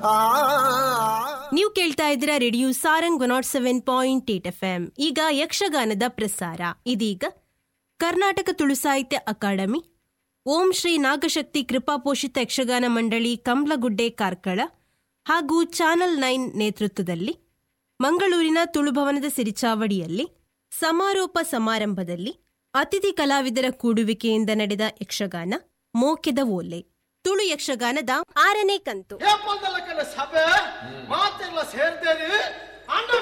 ನೀವು ಕೇಳ್ತಾ ಇದ್ದೀರಾ radio Sarang one nought seven point eight F M ಈಗ ಯಕ್ಷಗಾನದ ಪ್ರಸಾರ ಇದೀಗ ಕರ್ನಾಟಕ ತುಳು ಸಾಹಿತ್ಯ ಅಕಾಡೆಮಿ ಓಂ ಶ್ರೀ ನಾಗಶಕ್ತಿ ಕೃಪಾಪೋಷಿತ ಯಕ್ಷಗಾನ ಮಂಡಳಿ ಕಮ್ಲಗುಡ್ಡೆ ಕಾರ್ಕಳ ಹಾಗೂ ಚಾನಲ್ ನೈನ್ ನೇತೃತ್ವದಲ್ಲಿ ಮಂಗಳೂರಿನ ತುಳುಭವನದ ಸಿರಿಚಾವಡಿಯಲ್ಲಿ ಸಮಾರೋಪ ಸಮಾರಂಭದಲ್ಲಿ ಅತಿಥಿ ಕಲಾವಿದರ ಕೂಡುವಿಕೆಯಿಂದ ನಡೆದ ಯಕ್ಷಗಾನ ಮೋಕೆದ ಓಲೆ ತುಳು ಯಕ್ಷಗಾನದ ಆರನೇ ಕಂತು ಏಪಲ್ದಲ್ಲ ಕಡೆ ಸಭೆ ಮಾತೆಲ್ಲ ಸೇರ್ತೇರಿ ಅಂಡ